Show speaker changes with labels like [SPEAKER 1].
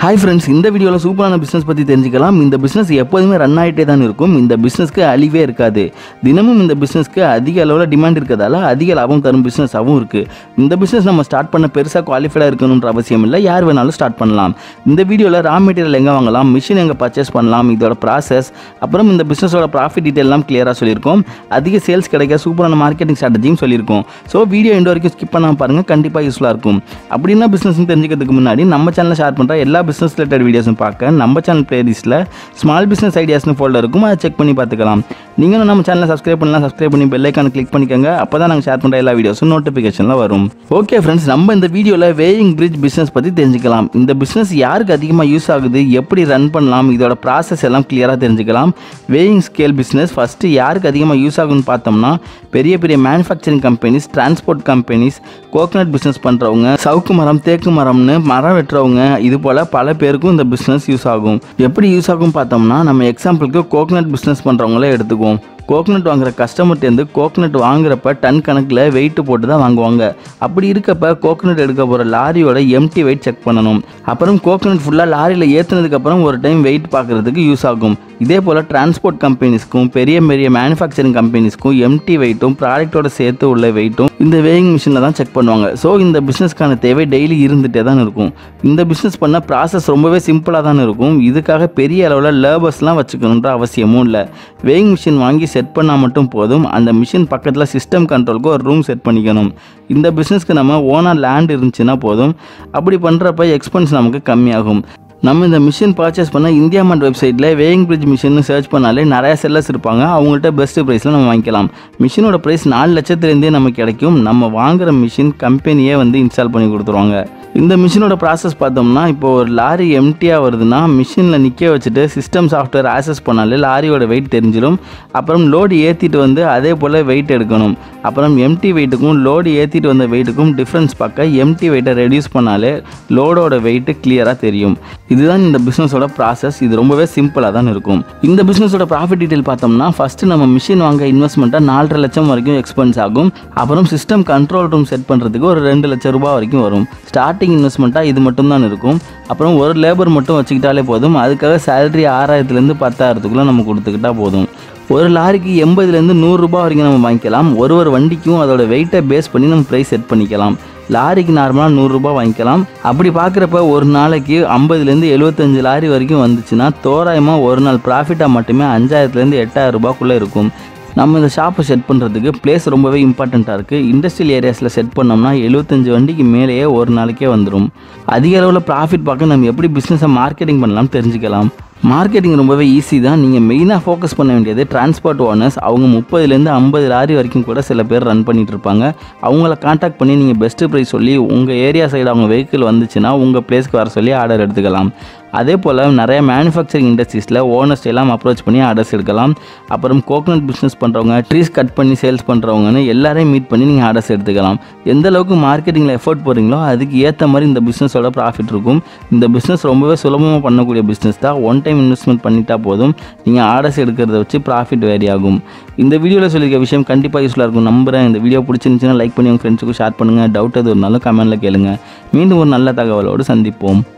[SPEAKER 1] hi friends இந்த வீடியோவில் சூப்பரான பிஸ்னஸ் பற்றி தெரிஞ்சுக்கலாம் இந்த பிஸ்னஸ் எப்போதுமே ரன் ஆகிட்டே தான் இருக்கும் இந்த பிஸ்னஸ்க்கு அழிவே இருக்காது தினமும் இந்த பிஸ்னஸ்க்கு அதிக அளவில் டிமாண்ட் இருக்கிறதால அதிக லாபம் தரும் பிஸ்னஸாகவும் இருக்குது இந்த பிஸ்னஸ் நம்ம ஸ்டார்ட் பண்ண பெருசாக குவாலிஃபைடாக இருக்கணுன்ற அவசியம் இல்லை யார் வேணாலும் ஸ்டார்ட் பண்ணலாம் இந்த வீடியோவில் ரா மெட்டீரியல் எங்கே வாங்கலாம் மிஷின் எங்கே பர்ச்சேஸ் பண்ணலாம் இதோட ப்ராசஸ் அப்புறம் இந்த பிஸ்னஸோட ப்ராஃபிட் டீட்டெயிலாம் கிளியராக சொல்லியிருக்கோம் அதிக சேல்ஸ் கிடைக்க சூப்பரான மார்க்கெட்டிங் ஸ்ட்ராட்டஜியும் சொல்லியிருக்கோம் ஸோ வீடியோ எண்டு வரைக்கும் ஸ்கிப் பண்ணாமல் பாருங்கள் கண்டிப்பாக யூஸ்ஃபுல்லாக இருக்கும் அப்படின்னா பிஸ்னஸ்னு தெரிஞ்சுக்கிறதுக்கு முன்னாடி நம்ம சேனலில் ஷேர் பண்ணுற எல்லா பிஸ்னஸ் ரிலேட்டட் வீடியோஸும் பார்க்க நம்ம சேனல் பிளேலிஸ்ட்டில் ஸ்மால் பிஸ்னஸ் ஐடியாஸ்னு ஃபோல்டர் இருக்கும் அதை செக் பண்ணி பார்த்துக்கலாம் நீங்களும் நம்ம சேனலை சப்ஸ்கிரைப் பண்ணலாம் சப்ஸ்கிரைப் பண்ணி பெல் ஐக்கான கிளிக் பண்ணிக்கோங்க அப்போ தான் நாங்கள் ஷேர் பண்ணுற எல்லா வீடியோஸும் நோட்டிஃபிகேஷனில் வரும் ஓகே ஃப்ரெண்ட்ஸ் நம்ம இந்த வீடியோவில் வேயிங் பிரிட்ஜ் பிஸ்னஸ் பற்றி தெரிஞ்சுக்கலாம் இந்த பிஸ்னஸ் யாருக்கு அதிகமாக யூஸ் ஆகுது எப்படி ரன் பண்ணலாம் இதோட ப்ராசஸ் எல்லாம் கிளியராக தெரிஞ்சுக்கலாம் வேயிங் ஸ்கேல் பிஸ்னஸ் ஃபஸ்ட்டு யாருக்கு அதிகமாக யூஸ் ஆகும்னு பார்த்தோம்னா பெரிய பெரிய manufacturing companies transport companies coconut business பண்ணுறவங்க சவுக்கு மரம் தேக்கு மரம்னு மரம் வெட்டுறவங்க இது போல் பல பேருக்கும் இந்த பிஸ்னஸ் யூஸ் ஆகும் எப்படி யூஸ் ஆகும் பார்த்தோம்னா நம்ம எக்ஸாம்பிளுக்கு கோகனட் பிஸ்னஸ் பண்ணுறவங்களே எடுத்துக்குவோம் கோகனட் வாங்குற கஸ்டமர்ட்டேருந்து கோகனட் வாங்குறப்ப டன் கணக்கில் வெயிட் போட்டு தான் வாங்குவாங்க அப்படி இருக்கப்ப கோகனட் எடுக்க போகிற லாரியோட எம்டி வெயிட் செக் பண்ணணும் அப்புறம் கோகனட் ஃபுல்லாக லாரியில் ஏற்றுனதுக்கப்புறம் ஒரு டைம் வெயிட் பார்க்குறதுக்கு யூஸ் ஆகும் இதே போல் டிரான்ஸ்போர்ட் கம்பெனிஸ்க்கும் பெரிய பெரிய மேனுஃபேக்சரிங் கம்பெனிஸ்க்கும் எம்டி வெயிட்டும் ப்ராடக்ட்டோட சேர்த்து உள்ள வெயிட்டும் இந்த வேயிங் மிஷினில் தான் செக் பண்ணுவாங்க ஸோ இந்த பிஸ்னஸ்க்கான தேவை டெய்லி இருந்துகிட்டே தான் இருக்கும் இந்த பிஸ்னஸ் பண்ண ப்ராசஸ் ரொம்பவே சிம்பிளாக தான் இருக்கும் இதுக்காக பெரிய அளவில் லேபர்ஸ்லாம் வச்சுக்கணுன்ற அவசியமும் இல்லை வேயிங் மிஷின் வாங்கி செட் பண்ணால் மட்டும் போதும் அந்த மிஷின் பக்கத்தில் சிஸ்டம் கண்ட்ரோலுக்கு ஒரு ரூம் செட் பண்ணிக்கணும் இந்த பிஸ்னஸ்க்கு நம்ம ஓனாக லேண்ட் இருந்துச்சுன்னா போதும் அப்படி பண்ணுறப்ப எக்ஸ்பென்ஸ் நமக்கு கம்மியாகும் நம்ம இந்த மிஷின் பர்ச்சேஸ் பண்ண இந்தியா மண்ட் வெப்சைட்டில் வேயிங் பிரிட்ஜ் மிஷின் சர்ச் பண்ணாலே நிறைய செல்லர்ஸ் இருப்பாங்க அவங்கள்ட்ட பெஸ்ட் ப்ரைஸில் நம்ம வாங்கிக்கலாம் மிஷினோட ப்ரைஸ் நாலு லட்சத்துலேருந்தே நமக்கு கிடைக்கும் நம்ம வாங்குற மிஷின் கம்பெனியே வந்து இன்ஸ்டால் பண்ணி கொடுத்துருவாங்க இந்த மிஷினோட ப்ராசஸ் பார்த்தோம்னா இப்போ ஒரு லாரி எம்டியாக வருதுன்னா மிஷினில் நிற்க வச்சுட்டு சிஸ்டம் சாஃப்ட்வேர் ஆக்சஸ் பண்ணாலே லாரியோட வெயிட் தெரிஞ்சிடும் அப்புறம் லோடு ஏற்றிட்டு வந்து அதே போல் வெயிட் எடுக்கணும் அப்புறம் எம்டி வெயிட்டுக்கும் லோடு ஏற்றிட்டு வந்த வெயிட்டுக்கும் டிஃப்ரென்ஸ் பார்க்க எம்டி வெயிட்டை ரெடியூஸ் பண்ணாலே லோடோட வெயிட்டு கிளியராக தெரியும் இதுதான் இந்த பிஸ்னஸோட ப்ராசஸ் இது ரொம்பவே சிம்பிளாக தான் இருக்கும் இந்த பிஸ்னஸோட ப்ராஃபிட் டீட்டெயில் பார்த்தோம்னா ஃபஸ்ட்டு நம்ம மிஷின் வாங்க இன்வெஸ்ட்மெண்ட்டாக நாலரை லட்சம் வரைக்கும் எக்ஸ்பென்ஸ் ஆகும் அப்புறம் சிஸ்டம் கண்ட்ரோல் ரூம் செட் பண்ணுறதுக்கு ஒரு ரெண்டு லட்சம் ரூபாய் வரைக்கும் வரும் ஸ்டார்டிங் இன்வெஸ்ட்மெண்ட்டாக இது மட்டும் தான் இருக்கும் அப்புறம் ஒரு லேபர் மட்டும் வச்சுக்கிட்டாலே போதும் அதுக்காக சேலரி ஆறாயிரத்துலேருந்து பத்தாயிரத்துக்குள்ளே நம்ம கொடுத்துக்கிட்டா போதும் ஒரு லாரிக்கு எண்பதுலேருந்து நூறுரூபா வரைக்கும் நம்ம வாங்கிக்கலாம் ஒரு ஒரு வண்டிக்கும் அதோட வெயிட்டை பேஸ் பண்ணி நம்ம ப்ரைஸ் செட் பண்ணிக்கலாம் லாரிக்கு நார்மலாக நூறுரூபா வாங்கிக்கலாம் அப்படி பார்க்குறப்ப ஒரு நாளைக்கு ஐம்பதுலேருந்து எழுபத்தஞ்சு லாரி வரைக்கும் வந்துச்சுன்னா தோராயமாக ஒரு நாள் ப்ராஃபிட்டாக மட்டுமே அஞ்சாயிரத்துலேருந்து எட்டாயிரம் ரூபாய்க்குள்ளே இருக்கும் நம்ம இந்த ஷாப்பை செட் பண்ணுறதுக்கு பிளேஸ் ரொம்பவே இம்பார்ட்டண்ட்டாக இருக்குது இண்டஸ்ட்ரியல் ஏரியாஸில் செட் பண்ணோம்னா எழுபத்தஞ்சு வண்டிக்கு மேலேயே ஒரு நாளைக்கே வந்துடும் அதிக அளவில் ப்ராஃபிட் பார்க்க நம்ம எப்படி பிஸ்னஸை மார்க்கெட்டிங் பண்ணலாம் தெரிஞ்சுக்கலாம் மார்க்கெட்டிங் ரொம்பவே ஈஸி தான் நீங்கள் மெயினாக ஃபோக்கஸ் பண்ண வேண்டியது டிரான்ஸ்போர்ட் ஓனர்ஸ் அவங்க முப்பதுலேருந்து ஐம்பது லாரி வரைக்கும் கூட சில பேர் ரன் பண்ணிட்டு இருப்பாங்க அவங்கள காண்டாக்ட் பண்ணி நீங்கள் பெஸ்ட்டு ப்ரைஸ் சொல்லி உங்கள் ஏரியா சைடு அவங்க வெஹிக்கிள் வந்துச்சுன்னா உங்கள் பிளேஸ்க்கு வர சொல்லி ஆர்டர் எடுத்துக்கலாம் அதே போல் நிறைய மேனுஃபேக்சரிங் இண்டஸ்ட்ரீஸில் ஓனர்ஸ் எல்லாம் அப்ரோச் பண்ணி ஆர்டர்ஸ் எடுக்கலாம் அப்புறம் கோகனட் பிஸ்னஸ் பண்ணுறவங்க ட்ரீஸ் கட் பண்ணி சேல்ஸ் பண்ணுறவங்கன்னு எல்லாரையும் மீட் பண்ணி நீங்கள் ஆர்டர்ஸ் எடுத்துக்கலாம் எந்த அளவுக்கு மார்க்கெட்டிங்கில் எஃபோர்ட் போகிறீங்களோ அதுக்கு ஏற்ற மாதிரி இந்த பிஸ்னஸோட ப்ராஃபிட் இருக்கும் இந்த பிஸ்னஸ் ரொம்பவே சுலபமாக பண்ணக்கூடிய பிஸ்னஸ் தான் ஒன் டைம் இன்வெஸ்ட்மெண்ட் பண்ணிட்டா போதும் நீங்கள் ஆர்டர்ஸ் எடுக்கிறத வச்சு ப்ராஃபிட் வேரி ஆகும் இந்த வீடியோவில் சொல்லியிருக்க விஷயம் கண்டிப்பாக யூஸ்ஃபுல்லாக இருக்கும் நம்புறேன் இந்த வீடியோ பிடிச்சிருந்துச்சுன்னா லைக் பண்ணி உங்கள் ஃப்ரெண்ட்ஸுக்கும் ஷேர் பண்ணுங்கள் டவுட் எது இருந்தாலும் கமெண்ட்டில் கேளுங்க மீண்டும் ஒரு நல்ல தகவலோடு சந்திப்போம்